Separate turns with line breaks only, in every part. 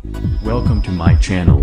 Welcome to my channel.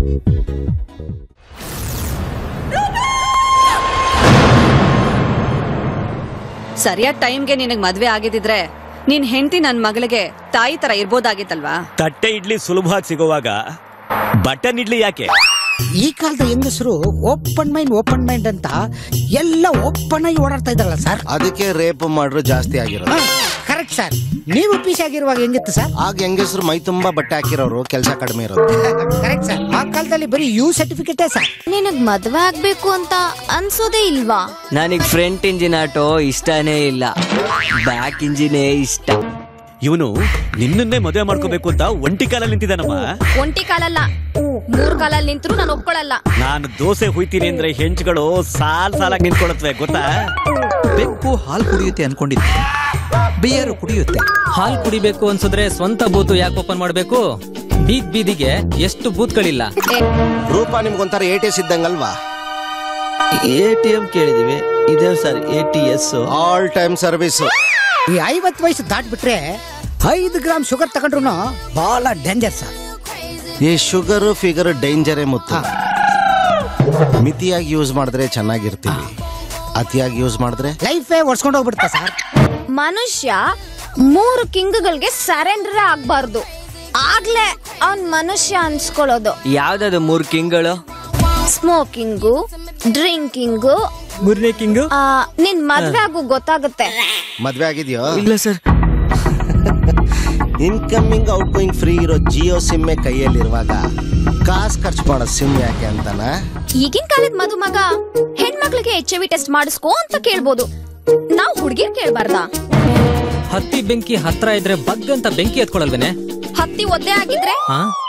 ಸರಿಯಾದ ಟೈಮ್ಗೆ ನಿನಗ್ ಮದ್ವೆ ಆಗಿದಿದ್ರೆ ನಿನ್ ಹೆಂಡತಿ ನನ್ ಮಗಳಿಗೆ ತಾಯಿ ತರ ಇರ್ಬೋದಾಗಿತ್ತಲ್ವಾ
ತಟ್ಟೆ ಇಡ್ಲಿ ಸುಲಭವಾಗಿ ಸಿಗುವಾಗ ಬಟನ್ ಇಡ್ಲಿ ಯಾಕೆ
ಈ ಕಾಲದ ಹೆಂಗಸರು ಓಪನ್ ಮೈಂಡ್ ಓಪನ್ ಮೈಂಡ್ ಅಂತ ಎಲ್ಲ ಓಪನ್ ಆಗಿ ಓಡಾಡ್ತಾ ಇದ್ರಲ್ಲ ಸರ್
ಅದಕ್ಕೆ ರೇಪ್ ಮಾಡ್ರು ಜಾಸ್ತಿ ಆಗಿರೋದು
ಕರೆಕ್ಟ್ ಸರ್ ನೀವು ಪೀಸ್ ಆಗಿರುವಾಗ ಹೆಂಗಿತ್ತು ಸರ್
ಆಗ ಹೆಂಗಸರು ಮೈ ತುಂಬಾ ಬಟ್ಟೆ ಹಾಕಿರೋರು ಕೆಲಸ ಕಡಿಮೆ ಇರೋದು
ಕರೆಕ್ಟ್ ಸರ್ ಆ ಕಾಲದಲ್ಲಿ ಬರೀ ಯು ಸರ್ಟಿಫಿಕೇಟೇ ಸರ್
ನಿನಗ್ ಮದ್ವೆ ಆಗ್ಬೇಕು ಅಂತ ಅನ್ಸೋದೇ ಇಲ್ವಾ
ನನಗ್ ಫ್ರಂಟ್ ಇಂಜಿನ್ ಆಟೋ ಇಷ್ಟನೇ ಇಲ್ಲ ಬ್ಯಾಕ್ ಇಂಜಿನೇ ಇಷ್ಟ
ಇವನು ನಿನ್ನನ್ನೇ ಮದುವೆ ಮಾಡ್ಕೋಬೇಕು ಅಂತ ಒಂಟಿ ಕಾಲಲ್ಲಿ ನಿಂತಿದ್ದಾನಮ್ಮ
ಒಂಟಿ ಕಾಲಲ್ಲ ಮೂರ್ ಕಾಲಲ್ಲಿ ನಿಂತ್ರು ನಾನು ಒಪ್ಕೊಳಲ್ಲ
ನಾನು ದೋಸೆ ಹುಯ್ತೀನಿ ಅಂದ್ರೆ ಹೆಂಚ್ಗಳು ಸಾಲ್ ಸಾಲಾಗಿ ನಿಂತ್ಕೊಳತ್ವೆ ಗೊತ್ತಾ
ಬೆಕ್ಕು ಹಾಲು ಕುಡಿಯುತ್ತೆ ಅನ್ಕೊಂಡಿದ್ದೆ ಬಿಯರು ಕುಡಿಯುತ್ತೆ
ಹಾಲ್ ಕುಡಿಬೇಕು ಅನ್ಸಿದ್ರೆ ಸ್ವಂತ ಬೂತು ಯಾಕೆ ಓಪನ್ ಮಾಡ್ಬೇಕು ಬೀದ್ ಬೀದಿಗೆ ಎಷ್ಟು ಬೂತ್ಗಳಿಲ್ಲ
ರೂಪ ನಿಮ್ಗೊಂಥರ ಎ ಟಿ ಎಸ್ ಇದ್ದಂಗಲ್ವಾ
ಎ ಟಿ ಎಂ ಕೇಳಿದೀವಿ ಇದೇ sir A T S
all time service
ಈ ಐವತ್ತು ವಯಸ್ಸು ದಾಟ್ಬಿಟ್ರೆ ಐದು ಗ್ರಾಮ್ ಶುಗರ್ ತಗೊಂಡ್ರು ಬಹಳ ಡೇಂಜರ್ ಸರ್
ಈ ಶುಗರ್ ಫಿಗರ್ ಡೇಂಜರೇ ಮುತ್ತು ಮಿತಿಯಾಗಿ ಯೂಸ್ ಮಾಡಿದ್ರೆ ಚೆನ್ನಾಗಿರ್ತೀವಿ ಅತಿಯಾಗಿ ಯೂಸ್ ಮಾಡಿದ್ರೆ
ಲೈಫೇ ಒಡ್ಸ್ಕೊಂಡು ಹೋಗ್ಬಿಡ್ತಾ ಸರ್
ಮನುಷ್ಯ ಮೂರು ಕಿಂಗ್ಗಳಿಗೆ ಸರೆಂಡರ್ ಆಗ್ಬಾರ್ದು ಆಗ್ಲೇ ಅವ್ನ್ ಮನುಷ್ಯ ಅನ್ಸ್ಕೊಳ್ಳೋದು
ಯಾವ್ದದು ಮೂರ್ ಕಿಂಗ್ಗಳು
ಸ್ಮೋಕಿಂಗು ಡ್ರಿಂಕಿಂಗು
ಮೂರನೇ ಕಿಂಗು
ನಿನ್ ಮದ್ವೆ ಆಗು ಗೊತ್ತಾಗುತ್ತೆ
ಮದ್ವೆ ಆಗಿದ್ಯೋ
ಇಲ್ಲ sir
incoming outgoing free ಇರೋ ಜಿಯೋ ಸಿಮ್ಮೆ ಕೈಯಲ್ಲಿರುವಾಗ ಕಾಸು ಖರ್ಚು ಮಾಡೋ ಸಿಮ್ ಯಾಕೆ ಅಂತಾನ
ಈಗಿನ ಕಾಲದ ಮದುಮಗ ಹೆಣ್ಮಕ್ಳಿಗೆ ಎಚ್ ಐ ವಿ ಟೆಸ್ಟ್ ಮಾಡಿಸ್ಕೋ ಅಂತ ಕೇಳ್ಬೋದು ನಾವ್ ಹುಡ್ಗಿರ್ ಕೇಳ್ಬಾರ್ದಾ
ಹತ್ತಿ ಬೆಂಕಿ ಹತ್ರ ಇದ್ರೆ ಬಗ್ ಅಂತ ಬೆಂಕಿ ಎತ್ಕೊಳಲ್ವೇನೆ
ಹತ್ತಿ ಒದ್ದೆ ಆಗಿದ್ರೆ
ಹಾ